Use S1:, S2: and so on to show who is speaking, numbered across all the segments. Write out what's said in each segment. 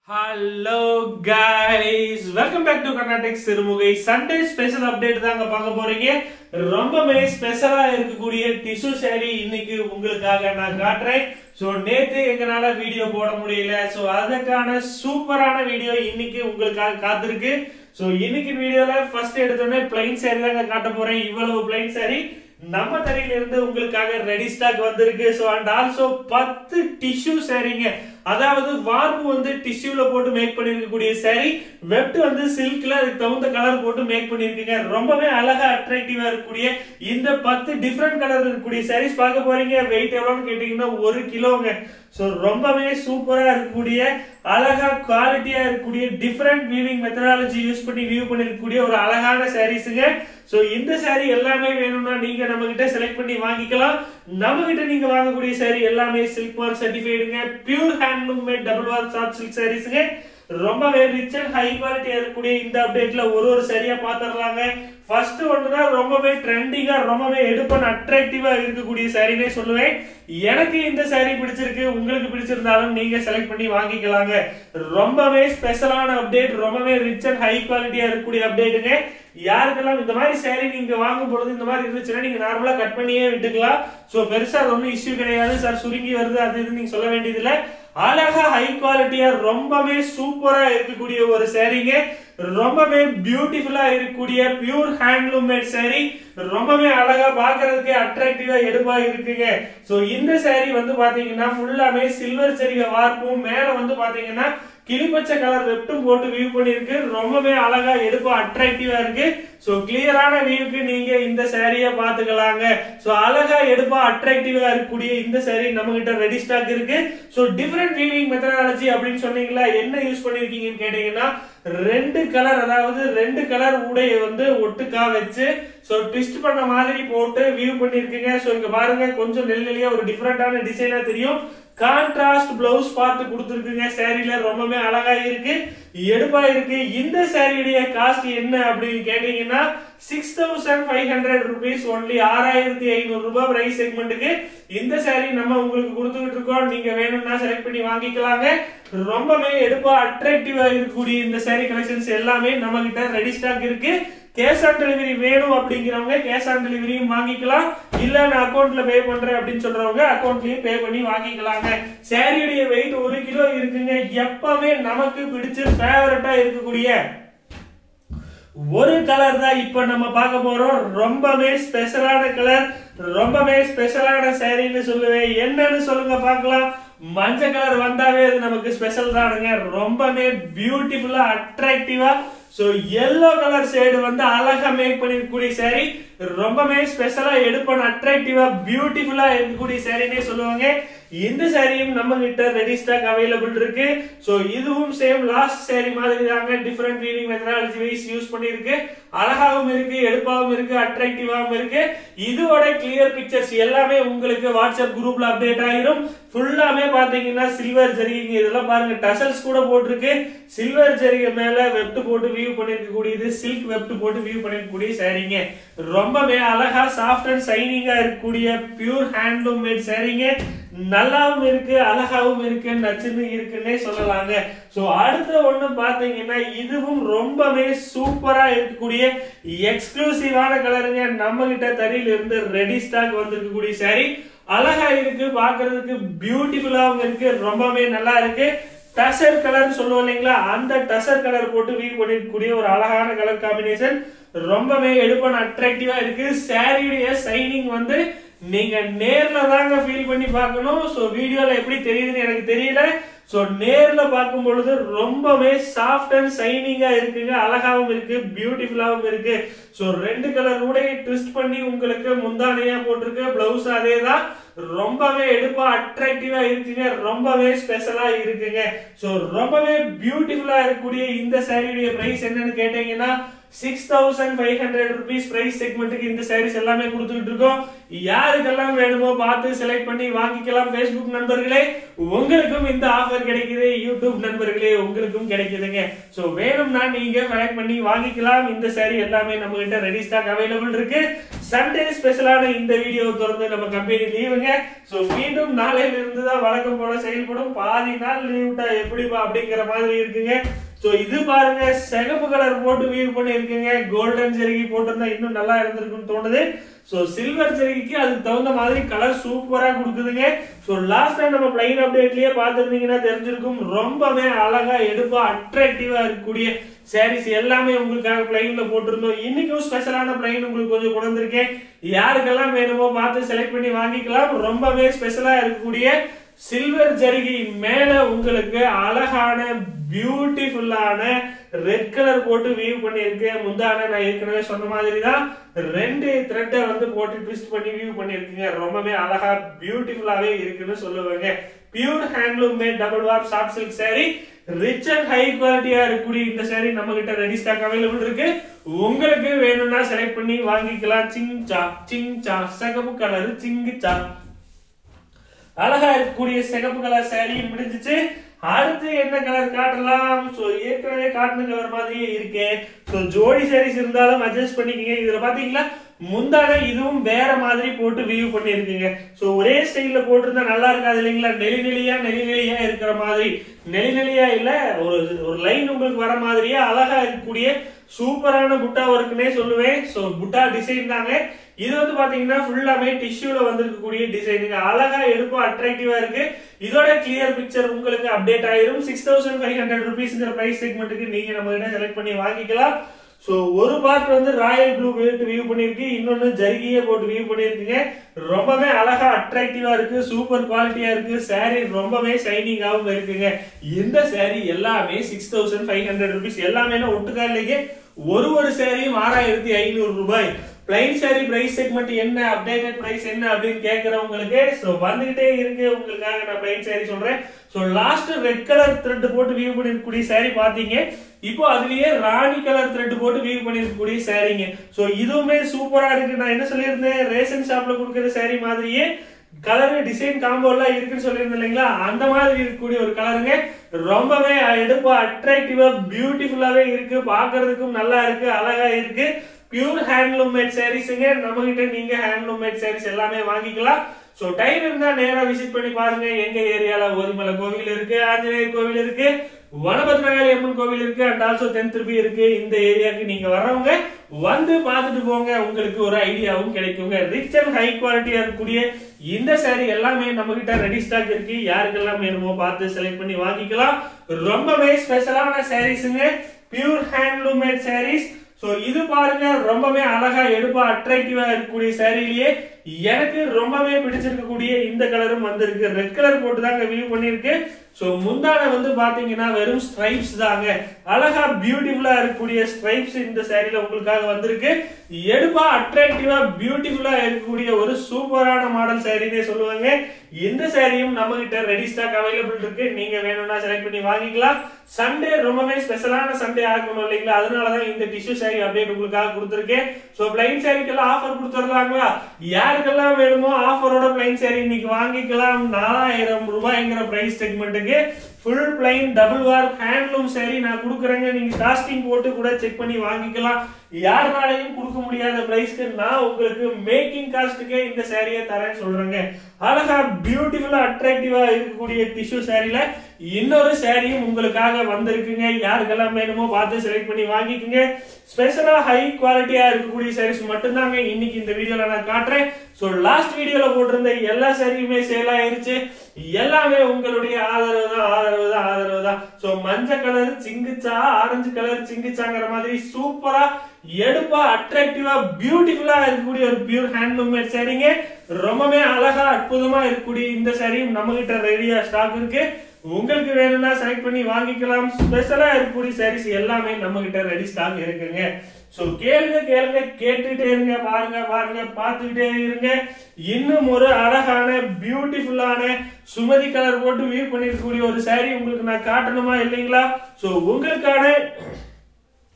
S1: hello guys welcome back to Karnataka Sirumugai Sunday special update தாங்க பார்க்க போறீங்க ரொம்பவே ஸ்பெஷலா இருக்கக்கூடிய டிஷ்யூ saree இன்னைக்கு உங்களுக்காக நான் காட்டுறேன் சோ நேத்து எங்கனால வீடியோ போட முடியல சோ அதுக்கான சூப்பரான வீடியோ இன்னைக்கு உங்களுக்காக காத்திருக்கு சோ இன்னைக்கு வீடியோல ஃபர்ஸ்ட் எடுத்தோடனே பிளைன் saree தாங்க காட்ட போறேன் இவ்வளவு பிளைன் saree நம்ம தரையில இருந்து உங்களுக்காக ரெடி ஸ்டாக் வந்திருக்கு சோ அண்ட் ஆல்சோ பத்து டிஷ்யூ சாரீங்க அதாவது வார்ப்பு வந்து டிஷ்யூல போட்டு மேக் பண்ணிருக்கக்கூடிய saree வெப்ட் வந்து சில்க்ல அதுக்கு தகுந்த கலர் போட்டு மேக் பண்ணிருக்கீங்க ரொம்பவே அழகா அட்ராக்டிவா இருக்கக்கூடிய இந்த பத்து டிஃப்ரெண்ட் கலர் இருக்கக்கூடிய sarees பார்க்க போறீங்க வெயிட் எவ்வளவுன்னு கேட்டீங்கன்னா ஒரு கிலோங்க சோ ரொம்பவே சூப்பரா இருக்கக்கூடிய அழகா குவாலிட்டியா இருக்கக்கூடிய டிஃப்ரெண்ட் வீவிங் மெத்தடாலஜி யூஸ் பண்ணி வியூ பண்ணிருக்கக்கூடிய ஒரு அழகான சாரீஸுங்க சோ இந்த saree எல்லாமே வேணும்னா நீங்க நம்ம கிட்ட செலக்ட் பண்ணி வாங்கிக்கலாம் நம்ம கிட்ட நீங்க வாங்கக்கூடிய saree எல்லாமே சில்க் மார்க் சர்டிஃபைடுங்க pure handloom made double warp soft silk சாரீஸ்ங்க ரொம்பவே ரிச் அண்ட் ஹை குவாலிட்டியா இருக்கக்கூடிய இந்த அப்டேட்ல ஒரு ஒரு சரியா பாத்துடலாங்க ஃபர்ஸ்ட் ஒன்று தான் ரொம்பவே ட்ரெண்டிங்கா ரொம்பவே எடுப்பன் அட்ராக்டிவா இருக்கக்கூடிய சாரினே சொல்லுவேன் எனக்கு இந்த saree பிடிச்சிருக்கு உங்களுக்கு பிடிச்சிருந்தாலும் நீங்க செலக்ட் பண்ணி வாங்கிக்கலாங்க ரொம்பவே ஸ்பெஷலான அப்டேட் ரொம்பவே ரிச் அண்ட் ஹை குவாலிட்டியா இருக்கக்கூடிய அப்டேட்டுங்க யாருக்கெல்லாம் இந்த மாதிரி saree நீங்க வாங்கும் பொழுது இந்த மாதிரி இருந்துச்சுன்னா நீங்க நார்மலா கட் பண்ணியே விட்டுக்கலாம் சோ பெருசா அது ஒன்றும் இஷ்யூ கிடையாது சார் சுருங்கி வருது அது இது நீங்க சொல்ல வேண்டியதில்லை அழகா ஹை குவாலிட்டியா ரொம்பவே சூப்பரா இருக்கக்கூடிய ஒரு சாரீங்க ரொம்பவே பியூட்டிஃபுல்லா இருக்கக்கூடிய பியூர் ஹேண்ட்லூம் மேட் saree ரொம்பவே அழகா பாக்குறதுக்கு அட்ராக்டிவா எடுப்பா இருக்குங்க சோ இந்த saree வந்து பாத்தீங்கன்னா ஃபுல்லாமே சில்வர் சரிக வார்ப்பும் மேல வந்து பாத்தீங்கன்னா கிளிப்பச்சை கலர் வெப்டும் போட்டு வியூ பண்ணிருக்கு ரொம்பவே அழகா எடுப்பா அட்ராக்டிவா இருக்கு சோ கிளியரான வியூக்கு நீங்க இந்த சாரிய பாத்துக்கலாங்க சோ அழகா எடுப்பா அட்ராக்டிவா இருக்கக்கூடிய இந்த saree நம்ம கிட்ட ரெடி ஸ்டாக் இருக்கு சோ டிஃபரெண்ட் வீவிங் மெத்தடாலஜி அப்படின்னு சொன்னீங்களா என்ன யூஸ் பண்ணிருக்கீங்கன்னு கேட்டீங்கன்னா ரெண்டு கலர் அதாவது ரெண்டு கலர் உடைய வந்து ஒட்டுக்கா வச்சு சோ ட்விஸ்ட் பண்ண மாதிரி போட்டு வியூ பண்ணிருக்கீங்க சோ இங்க பாருங்க கொஞ்சம் நெல்லியா ஒரு டிஃபரெண்டான டிசைனா தெரியும் கான்ட்ராஸ்ட் பிளவுஸ் பார்த்து கொடுத்துருக்குங்க சாரில ரொம்பவே அழகா இருக்கு எடுப்பா இருக்கு இந்த சாரியுடைய காஸ்ட் என்ன அப்படின்னு கேட்டீங்கன்னா six thousand five hundred rupees only ஆறாயிரத்தி ஐநூறு ரூபாய் பிரைஸ் செக்மெண்ட்டுக்கு இந்த சாரி நம்ம உங்களுக்கு கொடுத்துக்கிட்டு இருக்கோம் நீங்க வேணும்னா செலக்ட் பண்ணி வாங்கிக்கலாங்க ரொம்பவே எடுப்பா அட்ராக்டிவா இருக்கக்கூடிய இந்த சாரி கலெக்ஷன்ஸ் எல்லாமே நம்ம கிட்ட ரெடி ஸ்டாக் இருக்கு கேஷ் ஆன் டெலிவரி வேணும் அப்படிங்கிறவங்க கேஷ் ஆன் டெலிவரியும் வாங்கிக்கலாம் இல்ல நான் அக்கௌண்ட்ல பே பண்றேன் அப்படின்னு சொல்றவங்க அக்கௌண்ட்லயும் பே பண்ணி வாங்கிக்கலாங்க சாரியுடைய வெயிட் ஒரு கிலோ இருக்குங்க எப்பவுமே நமக்கு பிடிச்ச ஃபேவரட்டா இருக்கக்கூடிய ஒரு கலர் தான் இப்ப நம்ம பார்க்க போறோம் ரொம்பவே ஸ்பெஷலான கலர் ரொம்பவே ஸ்பெஷலான சாரின்னு சொல்லுவேன் என்னன்னு சொல்லுங்க பார்க்கலாம் மஞ்சள் கலர் வந்தாவே அது நமக்கு ஸ்பெஷல் தானுங்க ரொம்பவே பியூட்டிஃபுல்லா அட்ராக்டிவா சோ எல்லோ கலர் ஷேடு வந்து அழகா மேக் பண்ணிருக்கக்கூடிய சாரி ரொம்பவே ஸ்பெஷலா எடுப்பன் அட்ராக்டிவா பியூட்டிஃபுல்லா இருக்கக்கூடிய சாரினே சொல்லுவாங்க இந்த சாரியும் நம்ம கிட்ட ரெடி ஸ்டாக் அவைலபிள் இருக்கு சோ இதுவும் சேம் லாஸ்ட் சாரி மாதிரி தாங்க different weaving methodology wise use பண்ணிருக்கு அழகாவும் இருக்கு எடுப்பாவும் இருக்கு அட்ராக்டிவாவும் இருக்கு இதோட கிளியர் பிக்சர்ஸ் எல்லாமே உங்களுக்கு வாட்ஸ்அப் குரூப்ல அப்டேட் ஆயிரும் ஃபுல்லாமே பாத்தீங்கன்னா சில்வர் ஜரிகைங்க இதெல்லாம் பாருங்க டசல்ஸ் கூட போட்டிருக்கு சில்வர் ஜரிகை மேல வெப்ட் போட்டு வியூ பண்ணிருக்கக்கூடியது சில்க் வெப்ட் போட்டு வியூ பண்ணிருக்கக்கூடிய சாரீங்க ரொம்பவே அழகா சாஃப்ட் அண்ட் சைனிங்கா இருக்கக்கூடிய பியூர் ஹேண்ட்லூம் மேட் சாரீங்க நல்லாவும் இருக்கு அழகாவும் இருக்கு நச்சுன்னு இருக்குன்னே சொல்லலாங்க சோ அடுத்த ஒண்ணு பாத்தீங்கன்னா இதுவும் ரொம்பவே சூப்பரா இருக்கக்கூடிய எக்ஸ்க்ளூசிவான கலருங்க நம்ம கிட்ட தறியில இருந்து ரெடி ஸ்டாக் வந்திருக்கக்கூடிய சாரி அழகா இருக்கு பாக்குறதுக்கு பியூட்டிஃபுல்லாவும் இருக்கு ரொம்பவே நல்லா இருக்கு டசர் கலர் சொல்லுவோம் இல்லைங்களா அந்த டசர் கலர் போட்டு வியூ பண்ணிருக்கக்கூடிய ஒரு அழகான கலர் காம்பினேஷன் ரொம்பவே எடுப்பன் அட்ராக்டிவா இருக்கு சாரியுடைய சைனிங் வந்து நீங்க நேர்ல தாங்க ஃபீல் பண்ணி பார்க்கணும் சோ வீடியோல எப்படி தெரியுதுன்னு எனக்கு தெரியல சோ நேர்ல பார்க்கும் பொழுது ரொம்பவே சாஃப்ட் அண்ட் சைனிங்கா இருக்குங்க அழகாவும் இருக்கு பியூட்டிஃபுல்லாவும் இருக்கு சோ ரெண்டு கலர் உடைய ட்விஸ்ட் பண்ணி உங்களுக்கு முந்தானையா போட்டிருக்கு பிளவுஸ் அதே தான் ரொம்பவே எடுப்பா அட்ராக்டிவா இருக்குங்க ரொம்பவே ஸ்பெஷலா இருக்குங்க சோ ரொம்பவே பியூட்டிஃபுல்லா இருக்கக்கூடிய இந்த சாரியுடைய பிரைஸ் என்னன்னு கேட்டீங்கன்னா six thousand five hundred rupees price செக்மெண்ட்டுக்கு இந்த சாரீஸ் எல்லாமே கொடுத்துக்கிட்டு இருக்கோம் யாருக்கெல்லாம் வேணுமோ பார்த்து செலக்ட் பண்ணி வாங்கிக்கலாம் ஃபேஸ்புக் நண்பர்களே உங்களுக்கும் இந்த ஆஃபர் கிடைக்குது யூடியூப் நண்பர்களே உங்களுக்கும் கிடைக்குதுங்க சோ வேணும்னா நீங்க செலக்ட் பண்ணி வாங்கிக்கலாம் இந்த saree எல்லாமே நம்ம கிட்ட ரெடி ஸ்டாக் அவைலபிள் இருக்கு சண்டே ஸ்பெஷலான இந்த வீடியோ தொடர்ந்து நம்ம கம்பெனி லீவுங்க சோ மீண்டும் நாளையில இருந்து தான் வழக்கம் போல செயல்படும் பாதி நாள் லீவ் விட்டா எப்படிப்பா அப்படிங்கிற மாதிரி இருக்குங்க சோ இது பாருங்க சிகப்பு கலர் போட்டு வியூ பண்ணி இருக்குங்க கோல்டன் ஜெருகி போட்டிருந்தா இன்னும் நல்லா இருந்திருக்கும்னு தோணுது சோ சில்வர் ஜெருகிக்கு அதுக்கு தகுந்த மாதிரி கலர் சூப்பரா கொடுக்குதுங்க சோ லாஸ்ட் டைம் நம்ம பிளைன் அப்டேட்லயே பார்த்திருந்தீங்கன்னா தெரிஞ்சிருக்கும் ரொம்பவே அழகா எடுப்பா அட்ராக்டிவா இருக்கக்கூடிய சாரீஸ் எல்லாமே உங்களுக்காக பிளைன்ல போட்டிருந்தோம் இன்னைக்கும் ஸ்பெஷலான பிளைன் உங்களுக்கு கொஞ்சம் கொண்டு வந்திருக்கேன் யாருக்கெல்லாம் வேணுமோ பார்த்து செலக்ட் பண்ணி வாங்கிக்கலாம் ரொம்பவே ஸ்பெஷலா இருக்கக்கூடிய சில்வர் ஜரிகை மேல உங்களுக்கு அழகான பியூட்டிஃபுல்லான ரெட் கலர் போட்டு வியூ பண்ணியிருக்கேன் முந்தான நான் ஏற்கனவே சொன்ன மாதிரி தான் ரெண்டு த்ரெட்டை வந்து போட்டு ட்விஸ்ட் பண்ணி வியூ பண்ணியிருக்கீங்க ரொம்பவே அழகா பியூட்டிஃபுல்லாவே இருக்குன்னு சொல்லுவாங்க pure handloom made double warp soft silk saree rich and high குவாலிட்டியா இருக்கக்கூடிய இந்த saree நம்ம கிட்ட ரெடி ஸ்டாக் அவைலபிள் இருக்கு உங்களுக்கு வேணும்னா செலக்ட் பண்ணி வாங்கிக்கலாம் சிங் சா சிங் சா சகப்பு கலர் சிங்கு சா அழகா இருக்கக்கூடிய சிகப்பு கலர் saree முடிஞ்சிச்சு அடுத்து என்ன கலர் காட்டலாம் சோ ஏற்கனவே காட்டின கலர் மாதிரியே இருக்கே சோ ஜோடி சாரீஸ் இருந்தாலும் அட்ஜஸ்ட் பண்ணிக்கங்க இதுல பாத்தீங்களா முந்தான இதுவும் வேற மாதிரி போட்டு வியூ பண்ணிருக்குங்க சோ ஒரே ஸ்டைல்ல போட்டிருந்தா நல்லா இருக்காது இல்லைங்களா நெளி நெளியா நெளி நெளியா இருக்கிற மாதிரி நெளி நெளியா இல்ல ஒரு ஒரு லைன் உங்களுக்கு வர மாதிரியே அழகா இருக்கக்கூடிய சூப்பரான புட்டா ஒர்க்குனே சொல்லுவேன் சோ புட்டா டிசைன் தாங்க இது வந்து பாத்தீங்கன்னா ஃபுல்லாமே டிஷ்யூல வந்திருக்கக்கூடிய டிசைனுங்க அழகா எடுக்கும் அட்ராக்டிவா இருக்கு இதோட கிளியர் பிக்சர் உங்களுக்கு அப்டேட் ஆயிரும் சிக்ஸ் தௌசண்ட் ஃபைவ் ஹண்ட்ரட் ருபீஸ்ங்கிற பிரைஸ் செக்மெண்ட்டுக்கு நீங்க நம்ம கிட்ட செலக்ட் பண்ணி வாங்கிக்கலாம் சோ ஒரு பார்ட் வந்து ராயல் ப்ளூ போட்டு வியூ பண்ணிருக்கு இன்னொன்னு ஜருகியே போட்டு வியூ பண்ணிருக்கீங்க ரொம்பவே அழகா அட்ராக்டிவா இருக்கு சூப்பர் குவாலிட்டியா இருக்கு saree ரொம்பவே ஷைனிங்காவும் இருக்குங்க இந்த saree எல்லாமே six thousand five hundred rupees எல்லாமே ஒட்டுக்காலையே ஒரு ஒரு சேரீயும் ஆறாயிரத்தி ஐநூறு ரூபாய் பிளைன் saree பிரைஸ் செக்மெண்ட் என்ன அப்டேட்டட் பிரைஸ் என்ன அப்படின்னு கேக்குறவங்களுக்கு சோ வந்துகிட்டே இருக்கு உங்களுக்காக நான் பிளைன் saree சொல்றேன் so last red colour thread போட்டு வியூ பண்ணிருக்கக்கூடிய saree பாத்தீங்க இப்போ அதுலயே ராணி கலர் த்ரெட் போட்டு வியூ பண்ணிருக்கக்கூடிய சாரீங்க சோ இதுவுமே சூப்பரா இருக்கு நான் என்ன சொல்லியிருந்தேன் ரேஷன் ஷாப்ல கொடுக்குற saree மாதிரியே கலர் டிசைன் காம்போ எல்லாம் இருக்குன்னு சொல்லியிருந்தேன் இல்லைங்களா அந்த மாதிரி இருக்கக்கூடிய ஒரு கலருங்க ரொம்பவே எடுப்பா அட்ராக்டிவா பியூட்டிஃபுல்லாவே இருக்கு பாக்குறதுக்கும் நல்லா இருக்கு அழகா இருக்கு பியூர் ஹேண்ட்லூம் மேட் சாரீஸுங்க நம்ம கிட்ட நீங்க ஹேண்ட்லூம் மேட் சாரீஸ் எல்லாமே வாங்கிக்கலாம் சோ டைம் இருந்தா நேரா விசிட் பண்ணி பாருங்க எங்க ஏரியால ஓதிமலை கோவில் இருக்கு ஆஞ்சநேயர் கோவில் இருக்கு வனபத்ரகாளி அம்மன் கோவில் இருக்கு அண்ட் ஆல்சோ தென் திருப்பி இருக்கு இந்த ஏரியாக்கு நீங்க வர்றவங்க வந்து பார்த்துட்டு போங்க உங்களுக்கு ஒரு ஐடியாவும் கிடைக்குங்க ரிச் அண்ட் ஹை குவாலிட்டியா இருக்கக்கூடிய இந்த saree எல்லாமே நம்ம கிட்ட ரெடி ஸ்டாக் இருக்கு யாருக்கெல்லாம் வேணுமோ பார்த்து செலக்ட் பண்ணி வாங்கிக்கலாம் ரொம்பவே ஸ்பெஷலான சாரீஸுங்க pure handloom made sarees so இது பாருங்க ரொம்பவே அழகா எடுப்பா அட்ராக்டிவா இருக்கக்கூடிய சாரிலேயே எனக்கு ரொம்பவே பிடிச்சிருக்கக்கூடிய இந்த கலரும் வந்திருக்கு ரெட் கலர் போட்டு தாங்க வியூ பண்ணிருக்கு சோ முந்தான வந்து பாத்தீங்கன்னா வெறும் ஸ்ட்ரைப்ஸ் தாங்க அழகா பியூட்டிஃபுல்லா இருக்கக்கூடிய ஸ்ட்ரைப்ஸ் இந்த சாரில உங்களுக்காக வந்திருக்கு எடுப்பா அட்ராக்டிவா பியூட்டிஃபுல்லா இருக்கக்கூடிய ஒரு சூப்பரான மாடல் சாரினே சொல்லுவாங்க இந்த சாரியும் நம்ம கிட்ட ரெடி ஸ்டாக் அவைலபிள் இருக்கு நீங்க வேணும்னா செலக்ட் பண்ணி வாங்கிக்கலாம் சண்டே ரொம்பவே ஸ்பெஷலான சண்டே ஆகணும் இல்லைங்களா அதனாலதான் இந்த டிஷ்யூ சாரி அப்டேட் உங்களுக்காக கொடுத்துருக்கேன் சோ பிளைன் சாரிக்கெல்லாம் ஆஃபர் கொடுத்துடலாங்களா யாருக்கெல்லாம் வேணுமோ ஆஃபரோட பிளைன் சாரி இன்னைக்கு வாங்கிக்கலாம் நாலாயிரம் ரூபாய்ங்கிற பிரைஸ் செக்மெண்ட்டுக்கு full plain double warp handloom saree நான் கொடுக்குறேங்க நீங்க காஸ்டிங் போட்டு கூட செக் பண்ணி வாங்கிக்கலாம் யாருனாலையும் கொடுக்க முடியாத பிரைஸ்க்கு நான் உங்களுக்கு மேக்கிங் காஸ்ட்டுக்கே இந்த சாரியை தரேன்னு சொல்றேங்க அழகா பியூட்டிஃபுல்லா அட்ராக்டிவா இருக்கக்கூடிய டிஷ்யூ சாரில இன்னொரு சாரியும் உங்களுக்காக வந்திருக்குங்க யாருக்கெல்லாம் வேணுமோ பார்த்து செலக்ட் பண்ணி வாங்கிக்கோங்க ஸ்பெஷலா ஹை குவாலிட்டியா இருக்கக்கூடிய சாரீஸ் மட்டும்தாங்க இன்னைக்கு இந்த வீடியோல நான் காட்டுறேன் சோ லாஸ்ட் வீடியோல போட்டிருந்த எல்லா சாரியுமே சேல் ஆயிருச்சு எல்லாமே உங்களுடைய ஆதரவு தான் ஆதரவு தான் ஆதரவு தான் சோ மஞ்சள் கலர் சிங்குச்சா ஆரஞ்சு கலர் சிங்குச்சாங்கிற மாதிரி சூப்பரா எடுப்பா அட்ராக்டிவா பியூட்டிஃபுல்லா இருக்கக்கூடிய ஒரு பியூர் ஹேண்ட்லூம் மேட் சாரீங்க ரொம்பவே அழகா அற்புதமா இருக்கக்கூடிய இந்த சாரியும் நம்ம கிட்ட ரெடியா ஸ்டாக் இருக்கு உங்களுக்கு வேணும்னா செலக்ட் பண்ணி வாங்கிக்கலாம் ஸ்பெஷலா இருக்கக்கூடிய சாரீஸ் எல்லாமே நம்ம கிட்ட ரெடி ஸ்டாக் இருக்குங்க சோ கேளுங்க கேளுங்க கேட்டுட்டே இருங்க பாருங்க பாருங்க பார்த்துக்கிட்டே இருங்க இன்னும் ஒரு அழகான பியூட்டிஃபுல்லான சுமதி கலர் போட்டு வியூ பண்ணிருக்கக்கூடிய ஒரு saree உங்களுக்கு நான் காட்டணுமா இல்லைங்களா சோ உங்களுக்கான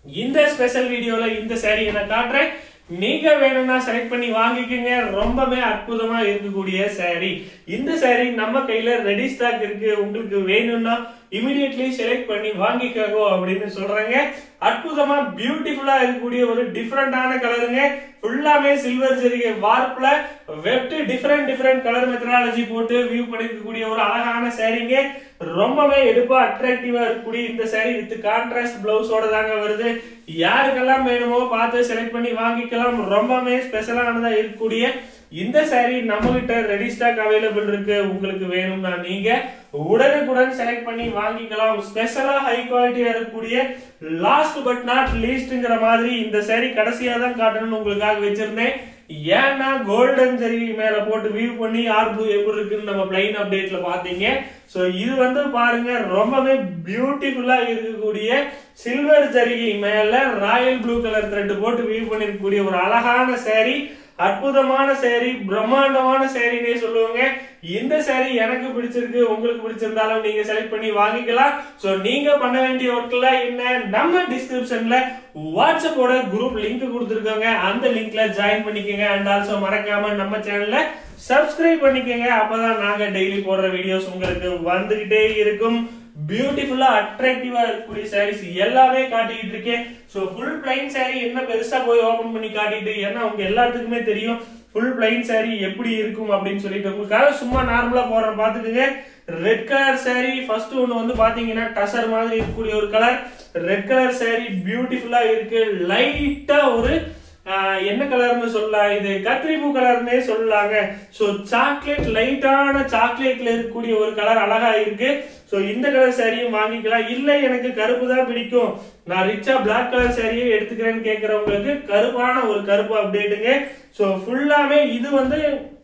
S1: இந்த ஸ்பெஷல் வீடியோல இந்த saree நான் காட்டுறேன் நீங்க வேணும்னா செலக்ட் பண்ணி வாங்கிக்கோங்க ரொம்பவே அற்புதமா இருக்கக்கூடிய saree இந்த saree நம்ம கையில ரெடி ஸ்டாக் இருக்கு உங்களுக்கு வேணும்னா இமிடியட்லி செலக்ட் பண்ணி வாங்கிக்கோங்க அப்படின்னு சொல்றாங்க அற்புதமா பியூட்டிஃபுல்லா இருக்கக்கூடிய ஒரு டிஃப்ரெண்டான கலருங்க ஃபுல்லாமே சில்வர் ஜெரிகை வார்ப்ல weft different different colour methodology போட்டு வியூ பண்ணிருக்கக்கூடிய ஒரு அழகான சாரீங்க ரொம்பவே எடுப்பா அட்ராக்டிவா இருக்கக்கூடிய இந்த saree வித் கான்ட்ராஸ்ட் பிளவுஸோட தாங்க வருது யாருக்கெல்லாம் வேணுமோ பார்த்து செலக்ட் பண்ணி வாங்கிக்கலாம் ரொம்பவே ஸ்பெஷலானதா இருக்கக்கூடிய இந்த saree நம்ம கிட்ட ரெடி ஸ்டாக் அவைலபிள் இருக்கு உங்களுக்கு வேணும்னா நீங்க உடனுக்குடன் செலக்ட் பண்ணி வாங்கிக்கலாம் ஸ்பெஷலா ஹை குவாலிட்டியா இருக்கக்கூடிய லாஸ்ட் பட் நாட் லீஸ்ட்ங்கிற மாதிரி இந்த saree கடைசியா தான் காட்டணும்னு உங்களுக்காக வச்சிருந்தேன் ஏன்னா கோல்டன் ஜெரி மேல போட்டு வியூ பண்ணி ஆர் ப்ளூ எப்படி இருக்குன்னு நம்ம பிளைன் அப்டேட்ல பாத்தீங்க சோ இது வந்து பாருங்க ரொம்பவே பியூட்டிஃபுல்லா இருக்கக்கூடிய சில்வர் ஜரிகை மேல ராயல் ப்ளூ கலர் த்ரெட் போட்டு வியூ பண்ணிருக்கக்கூடிய ஒரு அழகான saree அற்புதமான சேரீ பிரம்மாண்டமான சேரீனே சொல்லுவாங்க இந்த சேரீ எனக்கு பிடிச்சிருக்கு உங்களுக்கு பிடிச்சிருந்தாலும் நீங்க செலக்ட் பண்ணி வாங்கிக்கலாம் சோ நீங்க பண்ண வேண்டிய ஒர்க்ல என்ன நம்ம டிஸ்கிரிப்ஷன்ல வாட்ஸ்அப்போட குரூப் லிங்க் கொடுத்துருக்காங்க அந்த லிங்க்ல ஜாயின் பண்ணிக்கோங்க அண்ட் ஆல்சோ மறக்காம நம்ம சேனல்ல சப்ஸ்கிரைப் பண்ணிக்கோங்க அப்பதான் நாங்க டெய்லி போடுற வீடியோஸ் உங்களுக்கு வந்துகிட்டே இருக்கும் பியூட்டிஃபுல்லா அட்ராக்டிவா இருக்கக்கூடிய சாரீஸ் எல்லாமே காட்டிக்கிட்டு இருக்கேன் சோ ஃபுல் பிளைன் saree என்ன பெருசா போய் ஓபன் பண்ணி காட்டிட்டு ஏன்னா உங்க எல்லாத்துக்குமே தெரியும் ஃபுல் பிளைன் saree எப்படி இருக்கும் அப்படின்னு சொல்லிட்டு உங்களுக்காக சும்மா நார்மலா போடுறேன் பாத்துக்கோங்க ரெட் கலர் saree ஃபர்ஸ்ட் ஒன்னு வந்து பாத்தீங்கன்னா டசர் மாதிரி இருக்கக்கூடிய ஒரு கலர் ரெட் கலர் saree பியூட்டிஃபுல்லா இருக்கு லைட்டா ஒரு ஆஹ் என்ன கலர்னு சொல்லலாம் இது கத்திரிப்பூ கலர்னே சொல்லலாங்க சோ சாக்லேட் லைட்டான சாக்லேட்ல இருக்கக்கூடிய ஒரு கலர் அழகா இருக்கு சோ இந்த கலர் சாரியும் வாங்கிக்கலாம் இல்ல எனக்கு கருப்பு தான் பிடிக்கும் நான் ரிச்சா பிளாக் கலர் சாரியே எடுத்துக்கிறேன்னு கேக்குறவங்களுக்கு கருப்பான ஒரு கருப்பு அப்டேட்டுங்க சோ ஃபுல்லாவே இது வந்து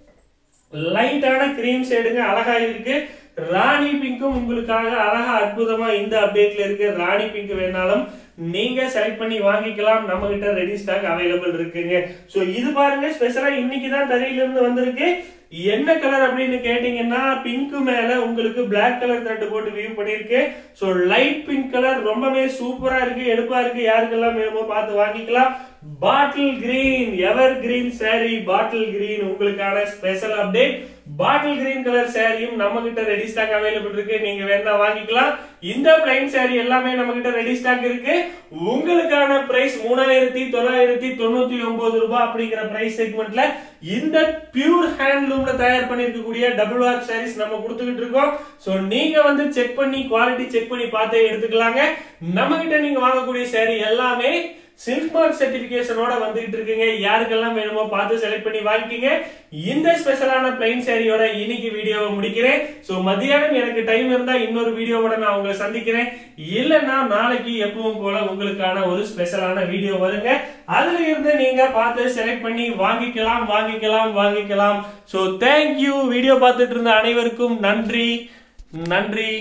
S1: லைட்டான கிரீம் ஷேடுங்க அழகா இருக்கு ராணி பிங்க்கும் உங்களுக்காக அழகா அற்புதமா இந்த அப்டேட்ல இருக்கு ராணி பிங்க் வேணாலும் நீங்க செலக்ட் பண்ணி வாங்கிக்கலாம் நம்ம கிட்ட ரெடி ஸ்டாக் அவைலபிள் இருக்குங்க சோ இது பாருங்க ஸ்பெஷலா இன்னைக்கு தான் தரையில இருந்து வந்திருக்கு என்ன கலர் அப்படின்னு கேட்டீங்கன்னா பிங்க் மேல உங்களுக்கு பிளாக் கலர் த்ரெட் போட்டு வியூ பண்ணிருக்கு சோ லைட் பிங்க் கலர் ரொம்பவே சூப்பரா இருக்கு எடுப்பா இருக்கு யாருக்கெல்லாம் வேணுமோ பார்த்து வாங்கிக்கலாம் bottle green ever green saree bottle green உங்களுக்கான special update bottle green colour சாரியும் நம்ம கிட்ட ரெடி ஸ்டாக் அவைலபிள் இருக்கு நீங்க வேணா வாங்கிக்கலாம் இந்த பிளைன் saree எல்லாமே நம்ம கிட்ட ரெடி ஸ்டாக் இருக்கு உங்களுக்கான பிரைஸ் மூணாயிரத்தி தொள்ளாயிரத்தி தொண்ணூத்தி ஒன்பது ரூபாய் அப்படிங்கிற பிரைஸ் செக்மெண்ட்ல இந்த பியூர் ஹேண்ட்லூம்ல தயார் பண்ணிருக்கக்கூடிய டபுள் வார்க் சாரீஸ் நம்ம கொடுத்துக்கிட்டு இருக்கோம் சோ நீங்க வந்து செக் பண்ணி குவாலிட்டி செக் பண்ணி பார்த்தே எடுத்துக்கலாங்க நம்ம கிட்ட நீங்க வாங்கக்கூடிய saree எல்லாமே சில்க் மார்க் சர்டிபிகேஷனோட வந்துகிட்டு இருக்குங்க யாருக்கெல்லாம் வேணுமோ பார்த்து செலக்ட் பண்ணி வாங்கிக்கங்க இந்த ஸ்பெஷலான பிளைன் சாரியோட இன்னைக்கு வீடியோவை முடிக்கிறேன் சோ மதியானம் எனக்கு டைம் இருந்தா இன்னொரு வீடியோவோட நான் உங்களை சந்திக்கிறேன் இல்லைன்னா நாளைக்கு எப்பவும் போல உங்களுக்கான ஒரு ஸ்பெஷலான வீடியோ வருங்க அதுல இருந்து நீங்க பார்த்து செலக்ட் பண்ணி வாங்கிக்கலாம் வாங்கிக்கலாம் வாங்கிக்கலாம் சோ தேங்க்யூ வீடியோ பார்த்துட்டு இருந்த அனைவருக்கும் நன்றி நன்றி